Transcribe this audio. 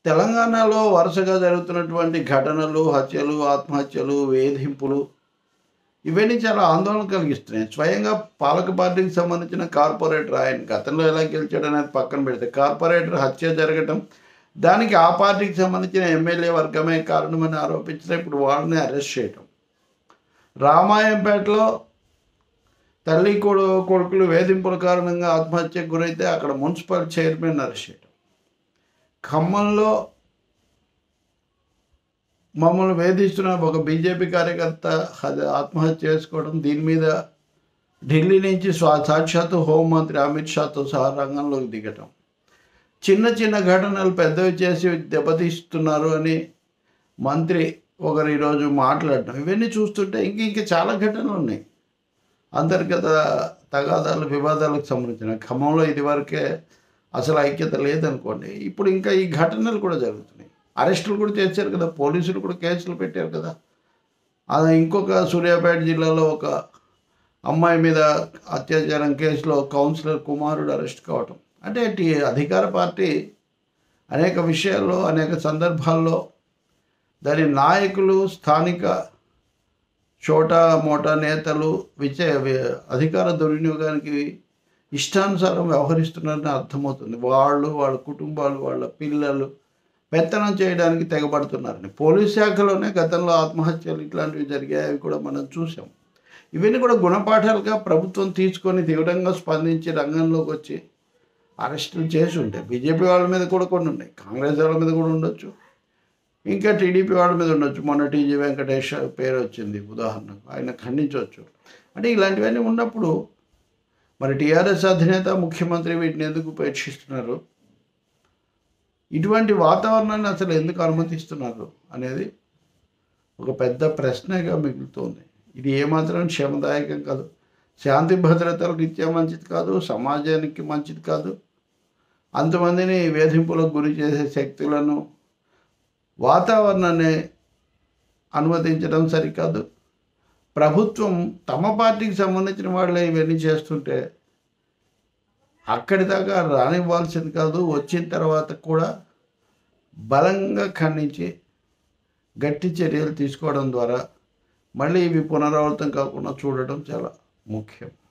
తెలంగాణలో వరుసగా జరుగుతున్నటువంటి ఘటనలు హత్యలు ఆత్మహత్యలు వేధింపులు ఇవన్నీ చాలా ఆందోళన కలిగిస్తున్నాయి స్వయంగా పాలక పార్టీకి సంబంధించిన కార్పొరేటర్ ఆయన గతంలో ఎలా గెలిచాడు అనేది పక్కన పెడితే కార్పొరేటర్ హత్య జరగటం దానికి ఆ పార్టీకి సంబంధించిన ఎమ్మెల్యే వర్గమే కారణమని ఆరోపించిన ఇప్పుడు వాళ్ళని అరెస్ట్ చేయటం రామాయంపేటలో తల్లి కొడు కొడుకులు వేధింపుల కారణంగా ఆత్మహత్యకు గురైతే అక్కడ మున్సిపల్ చైర్మన్ అరెస్ట్ చేయటం ఖమ్మంలో మమ్మల్ని వేధిస్తున్న ఒక బీజేపీ కార్యకర్త అది ఆత్మహత్య చేసుకోవడం దీని మీద ఢిల్లీ నుంచి స్వా సాక్షాత్తు హోంమంత్రి అమిత్ షాతో సహా రంగంలోకి దిగటం చిన్న చిన్న ఘటనలు పెద్దవి చేసి దెబ్బతీస్తున్నారు అని మంత్రి ఒకరు ఈరోజు మాట్లాడటం ఇవన్నీ చూస్తుంటే ఇంక ఇంక చాలా ఘటనలు ఉన్నాయి అంతర్గత తగాదాలు వివాదాలకు సంబంధించిన ఖమ్మంలో ఇదివరకే అసలు ఐక్యత లేదనుకోండి ఇప్పుడు ఇంకా ఈ ఘటనలు కూడా జరుగుతున్నాయి అరెస్టులు కూడా చేశారు కదా పోలీసులు కూడా కేసులు పెట్టారు కదా అది ఇంకొక సూర్యాపేట జిల్లాలో ఒక అమ్మాయి మీద అత్యాచారం కేసులో కౌన్సిలర్ కుమారుడు అరెస్ట్ కావటం అంటే టీ అధికార పార్టీ అనేక విషయాల్లో అనేక సందర్భాల్లో దాని నాయకులు స్థానిక చోటా మోటా నేతలు విచ వి- అధికార దుర్వినియోగానికి ఇష్టానుసారం వ్యవహరిస్తున్నారని అర్థమవుతుంది వాళ్ళు వాళ్ళ కుటుంబాలు వాళ్ళ పిల్లలు పెత్తనం చేయడానికి తెగబడుతున్నారని పోలీస్ శాఖలోనే గతంలో ఆత్మహత్యలు ఇట్లాంటివి జరిగాయి అవి కూడా మనం చూసాం ఇవన్నీ కూడా గుణపాఠాలుగా ప్రభుత్వం తీసుకొని తీవ్రంగా స్పందించి రంగంలోకి వచ్చి అరెస్టులు చేసి ఉంటాయి బీజేపీ వాళ్ళ మీద కూడా కొన్ని ఉన్నాయి కాంగ్రెస్ వాళ్ళ మీద కూడా ఉండొచ్చు ఇంకా టీడీపీ వాళ్ళ మీద ఉండొచ్చు మొన్న టీజీ వెంకటేష్ పేరు వచ్చింది ఉదాహరణకు ఆయన ఖండించవచ్చు అంటే ఇలాంటివన్నీ ఉన్నప్పుడు మరి టీఆర్ఎస్ అధినేత ముఖ్యమంత్రి వీటిని ఎందుకు ఉపేక్షిస్తున్నారు ఇటువంటి వాతావరణాన్ని అసలు ఎందుకు అనుమతిస్తున్నారు అనేది ఒక పెద్ద ప్రశ్నగా మిగులుతోంది ఇది ఏమాత్రం క్షమదాయకం కాదు శాంతి భద్రతల రీత్యా మంచిది కాదు సమాజానికి మంచిది కాదు అంతమందిని వేధింపులకు గురి చేసే శక్తులను వాతావరణాన్ని అనుమతించడం సరికాదు ప్రభుత్వం తమ పార్టీకి సంబంధించిన వాళ్ళే ఇవన్నీ చేస్తుంటే అక్కడి దాకా రానివ్వాల్సింది కాదు వచ్చిన తర్వాత కూడా బలంగా ఖండించి గట్టి చర్యలు తీసుకోవడం ద్వారా మళ్ళీ ఇవి పునరావృతం కాకుండా చూడడం చాలా ముఖ్యం